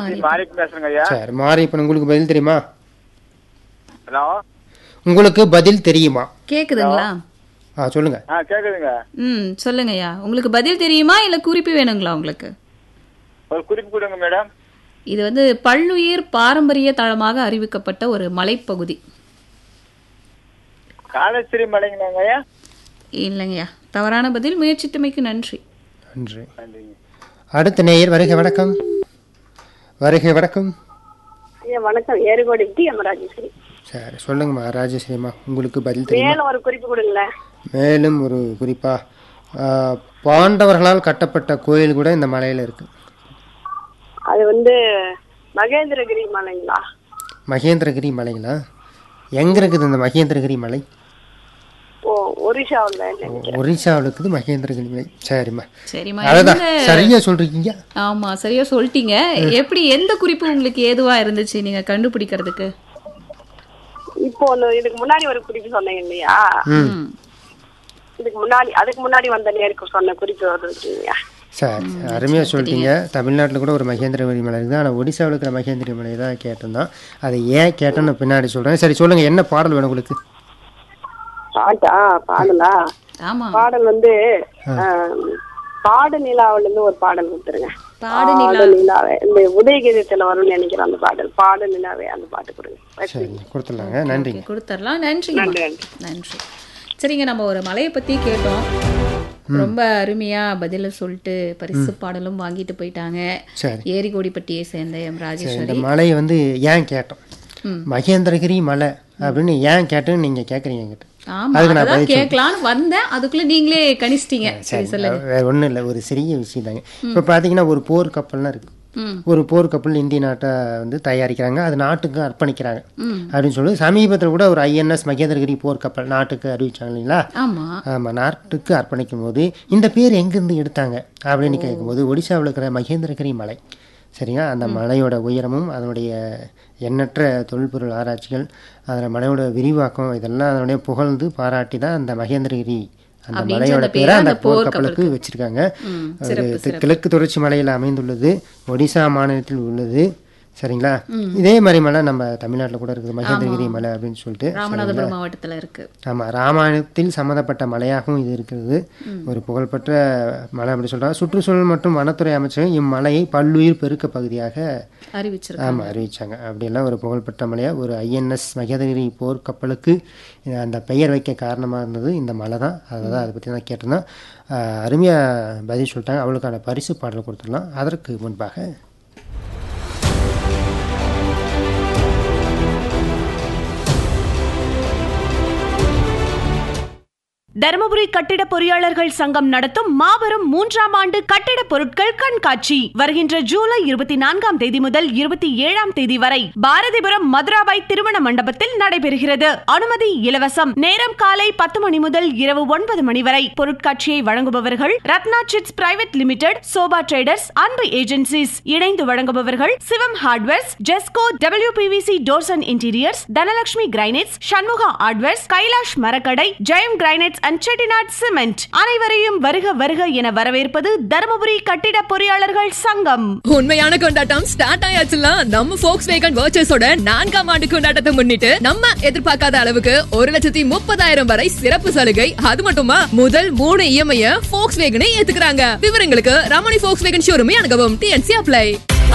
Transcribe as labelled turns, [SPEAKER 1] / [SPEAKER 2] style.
[SPEAKER 1] மாறி
[SPEAKER 2] மாரிக்கு பேசுறேங்க ஐயா
[SPEAKER 3] சரி மாறி இப்போ உங்களுக்கு பதில் தெரியுமா
[SPEAKER 2] ஹலோ
[SPEAKER 3] உங்களுக்கு பதில் தெரியுமா
[SPEAKER 1] கேக்குதுங்களா
[SPEAKER 3] ஆ சொல்லுங்க
[SPEAKER 2] ஆ கேக்குதுங்க
[SPEAKER 1] ம் சொல்லுங்கய்யா உங்களுக்கு பதில் தெரியுமா இல்ல குறிப்பு வேணுங்களா உங்களுக்கு
[SPEAKER 2] ஒரு குறிப்பு கொடுங்க மேடம்
[SPEAKER 1] இது வந்து பல்லுயிர் பாரம்பரிய தளமாக அறிவிக்கப்பட்ட ஒரு மலைப்பகுதி
[SPEAKER 2] காலேஸ்வரி மலைங்களாங்க ஐயா
[SPEAKER 1] இல்லைங்கய்யா தவறான பதில் முயற்சித்தமைக்கு நன்றி
[SPEAKER 3] நன்றி
[SPEAKER 2] நன்றிங்க
[SPEAKER 3] அடுத்த நேயர் வருகை வணக்கம் வருகை வணக்கம்
[SPEAKER 4] ஐயா வணக்கம் ஏறுகோடி டி எம் ராஜேஸ்வரி
[SPEAKER 3] சரி சொல்லுங்கம்மா ராஜஸ்ரீமா உங்களுக்கு பதில் தெரியுமா
[SPEAKER 4] மேலும் ஒரு குறிப்பு கொடுங்களேன்
[SPEAKER 3] மேலும் ஒரு குறிப்பா ஆ, பாண்டவர்களால் கட்டப்பட்ட கோயில் கூட இந்த மலையில இருக்கு
[SPEAKER 4] அது வந்து மகேந்திரகிரி மலைங்களா
[SPEAKER 3] மகேந்திரகிரி மலைங்களா எங்க இருக்குது இந்த மகேந்திரகிரி மலை
[SPEAKER 4] ஓ ஒரிஷாவில்
[SPEAKER 3] ஒரிசாவில் இருக்குது மகேந்திரகிரி மலை சரிம்மா
[SPEAKER 1] சரிம்மா
[SPEAKER 3] அதுதான்
[SPEAKER 1] எந்த-
[SPEAKER 3] சரியா சொல்றீங்க
[SPEAKER 1] ஆமா சரியா சொல்லிட்டீங்க எப்படி எந்த குறிப்பு உங்களுக்கு ஏதுவா இருந்துச்சு நீங்க கண்டுபிடிக்கிறதுக்கு
[SPEAKER 4] இப்போ ஒண்ணு இதுக்கு முன்னாடி ஒரு குறிப்பு சொன்னீங்க இல்லையா
[SPEAKER 1] ம்.
[SPEAKER 4] இதுக்கு முன்னாடி அதுக்கு முன்னாடி வந்த நேருக்கு சொன்ன குறிப்பு வருவீங்க
[SPEAKER 3] சரி அருமையாக சொல்லிட்டீங்க தமிழ்நாட்டில் கூட ஒரு மகேந்திரகிரி மலை இருக்குது ஆனால் ஒடிசாவில் இருக்கிற மகேந்திரகிரி மலை தான் கேட்டிருந்தோம் அதை ஏன் கேட்டேன்னு பின்னாடி சொல்கிறேன் சரி சொல்லுங்கள் என்ன பாடல் வேணும் உங்களுக்கு
[SPEAKER 4] பாட்டா பாடலா
[SPEAKER 1] ஆமா
[SPEAKER 4] பாடல் வந்து ஆம், பாடு நிலாவுல இருந்து ஒரு பாடல் கொடுத்துருங்க
[SPEAKER 1] பாடு
[SPEAKER 4] பாடு நிலாவே இந்த உதயகீதத்துல வரும்னு நினைக்கிறேன் அந்த பாடல் பாடு நிலாவே அந்த பாட்டு கொடுங்க
[SPEAKER 3] சரி கொடுத்துடலாங்க நன்றிங்க
[SPEAKER 1] கொடுத்துடலாம் நன்றிங்க
[SPEAKER 4] நன்றி, நன்றி.
[SPEAKER 1] நன்றி சரிங்க நம்ம ஒரு மலையை பத்தி கேட்டோம் ரொம்ப அருமையா பதில சொல்லிட்டு பரிசு பாடலும் வாங்கிட்டு போயிட்டாங்க
[SPEAKER 3] சரி
[SPEAKER 1] ஏரிகோடிப்பட்டியை சேர்ந்த எம்
[SPEAKER 3] இந்த
[SPEAKER 1] ராஜேஸ்வரி
[SPEAKER 3] மலையை வந்து ஏன் கேட்டோம்
[SPEAKER 1] ம்.
[SPEAKER 3] மகேந்திரகிரி மலை அப்படின்னு ஏன் கேட்டேன்னு நீங்கள் கேட்குறீங்க என்கிட்ட
[SPEAKER 1] ஆமா
[SPEAKER 3] அதுக்கு நான்
[SPEAKER 1] அதான்
[SPEAKER 3] பதில்
[SPEAKER 1] கேட்கலான்னு வந்தேன் அதுக்குள்ள நீங்களே கணிச்சிட்டீங்க சரி சொல்லுங்க
[SPEAKER 3] வேற ஒன்றும் இல்லை ஒரு சிறிய விஷயம் தாங்க இப்போ பார்த்தீங்கன்னா ஒரு போர் கப்பல்லாம் இருக்குது
[SPEAKER 1] ம்
[SPEAKER 3] ஒரு போர் கப்பல் இந்திய நாட்டை வந்து தயாரிக்கிறாங்க அது நாட்டுக்கு அர்ப்பணிக்கிறாங்க
[SPEAKER 1] ம்
[SPEAKER 3] அப்படின்னு சொல்லி சமீபத்தில் கூட ஒரு ஐஎன்எஸ் மகேந்திரகிரி போர் கப்பல் நாட்டுக்கு அறிவிச்சாங்க இல்லைங்களா
[SPEAKER 1] ஆமா
[SPEAKER 3] ஆமாம் நாட்டுக்கு அர்ப்பணிக்கும் போது இந்த பேர் எங்கேருந்து எடுத்தாங்க அப்படின்னு கேட்கும்போது ஒடிசாவில் இருக்கிற மகேந்திரகிரி மலை சரிங்களா அந்த மலையோட உயரமும் அதனுடைய எண்ணற்ற தொல்பொருள் ஆராய்ச்சிகள் அதில் மலையோட விரிவாக்கம் இதெல்லாம் அதனுடைய புகழ்ந்து பாராட்டி தான் அந்த மகேந்திரகிரி அந்த
[SPEAKER 1] அப்படின்ற
[SPEAKER 3] மலையோட
[SPEAKER 1] அந்த
[SPEAKER 3] பேரை
[SPEAKER 1] பேரை
[SPEAKER 3] அந்த
[SPEAKER 1] அந்த
[SPEAKER 3] போர்
[SPEAKER 1] போர்
[SPEAKER 3] கப்பலுக்கு வச்சிருக்காங்க
[SPEAKER 1] ம்
[SPEAKER 3] ஒரு தெ- கிழக்கு தொடர்ச்சி மலையில் அமைந்துள்ளது ஒடிசா மாநிலத்தில் உள்ளது சரிங்களா இதே மாதிரி மலை நம்ம தமிழ்நாட்டில் கூட இருக்குது மகேந்திரகிரி மலை அப்படின்னு சொல்லிட்டு
[SPEAKER 1] ராமநாதபுரம் மாவட்டத்துல இருக்கு
[SPEAKER 3] ஆமாம் ராமாயணத்தில் சம்மந்தப்பட்ட மலையாகவும் இது இருக்கிறது ஒரு புகழ்பெற்ற மலை அப்படி சொல்கிறாங்க சுற்றுச்சூழல் மற்றும் வனத்துறை அமைச்சகம் இம்மலையை பல்லுயிர் பெருக்க பகுதியாக
[SPEAKER 1] அறிவிச்சிருக்காங்க
[SPEAKER 3] ஆமாம் அறிவிச்சாங்க அப்படியெல்லாம் ஒரு புகழ்பெற்ற மலையாக ஒரு ஐஎன்எஸ் மகேந்திரகிரி போர் கப்பலுக்கு அந்த பெயர் வைக்க காரணமாக இருந்தது இந்த மலை தான் அதை தான் அதை பற்றி தான் கேட்டிருந்தோம் அருமையாக பதில் சொல்லிட்டாங்க அவளுக்கான பரிசு பாடல் கொடுத்துடலாம் அதற்கு முன்பாக
[SPEAKER 5] தருமபுரி கட்டிட பொறியாளர்கள் சங்கம் நடத்தும் மாபெரும் மூன்றாம் ஆண்டு கட்டிட பொருட்கள் கண்காட்சி வருகின்ற ஜூலை இருபத்தி நான்காம் தேதி முதல் இருபத்தி ஏழாம் தேதி வரை பாரதிபுரம் மதுராபாய் திருமண மண்டபத்தில் நடைபெறுகிறது அனுமதி இலவசம் நேரம் காலை பத்து மணி முதல் இரவு ஒன்பது மணி வரை பொருட்காட்சியை வழங்குபவர்கள் Ratna chits private limited sofa traders Anbu agencies இணைந்து வழங்குபவர்கள் Sivam hardwares Jesco W P V C doors and interiors Dhanalakshmi granites Shanmuga hardwares Kailash மரக்கடை Jayam granites and Chettinad cement அனைவரையும் வருக வருக என வரவேற்பது தருமபுரி கட்டிட பொறியாளர்கள் சங்கம்
[SPEAKER 6] உண்மையான கொண்டாட்டம் ஸ்டார்ட் ஆயாச்சுல நம்ம ஃபோக்ஸ் வேகன் வர்ச்சஸோட நான்காம் ஆண்டு கொண்டாட்டத்தை முன்னிட்டு நம்ம எதிர்பார்க்காத அளவுக்கு ஒரு லட்சத்தி முப்பதாயிரம் வரை சிறப்பு சலுகை அது மட்டுமா முதல் மூணு இஎம்ஐ ஃபோக்ஸ் வேகனை ஏத்துக்கிறாங்க விவரங்களுக்கு ரமணி ஃபோக்ஸ் வேகன் ஷோரூமே அணுகவும் டிஎன்சி அப்ளை